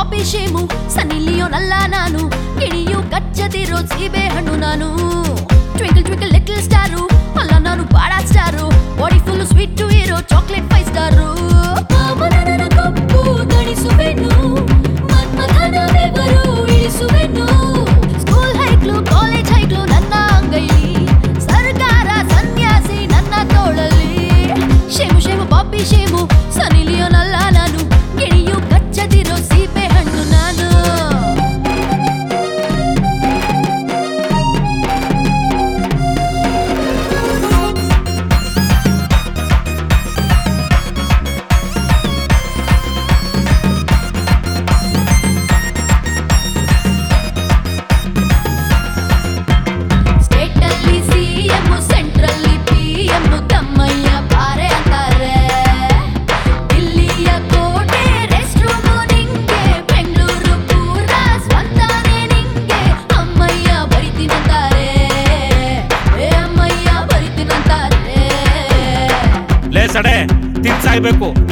Bobby shame ಸನ್ನಿ ಲಿಯೋನಲ್ಲ ನಾನು ಗಿಣಿಯು ಕಚ್ಚದಿರೋ ಸೀಬೆ ಹಣ್ಣು ನಾನು ಟ್ವಿಂಕಲ್ ಟ್ವಿಂಕಲ್ ಲಿಟಲ್ ಸ್ಟಾರು ಅಲ್ಲ ನಾನು ಬಾಳ ಸ್ಟಾರು ಬಾಡಿ ಫುಲ್ ಸ್ವೀಟ್ ಇರೋ ಚಾಕ್ಲೇಟ್ ಫೈವ್ ಸ್ಟಾರು ಕಪ್ಪು ತಣಿಸುವೆನು ಮನ್ಮಥನ ಬೆವರು ಇಳಿಸುವೆನು ಸ್ಕೂಲ್ ಹೈಕ್ಲು ಕಾಲೇಜ್ ಹೈಕ್ಲು ನನ್ನ ಅಂಗೈಲಿ ಸರ್ಕಾರ ಸನ್ಯಾಸಿ ನನ್ನ ತೋಳಲ್ಲಿ shame shame Bobby shame Sunny ಲಿಯೋನಲ್ಲ ನಾನು ಗಿಣಿಯು ಕಚ್ಚದಿರೋ ಸೀಬೆ ಹಣ್ಣು ನಾನು ಸ್ಟೇಟ್ ಅಲ್ಲಿ ಸಿಎಂ ಸೆಂಟ್ರಲ್ಲಿ ಪಿಎಂ ತಮ್ಮಯ್ಯ ಬಾರೆ ಅಂತಾರೆ ದಿಲ್ಲಿಯ ಕೋಟೆ ರೆಸ್ಟ್ ರೂಮು ನಿಂಗೆ ಬೆಂಗಳೂರು ಪೂರ ಸ್ವಂತಾನೆ ನಿಂಗೆ ಅಮ್ಮಯ್ಯ ಬರಿತೀನಂತಾರೆ ಏ ಅಮ್ಮಯ್ಯ ಬರಿತೀನಂತಾರೆ ಲೇ ಸಡೆ ತಿನ್ಸಾಯ್ಬೇಕು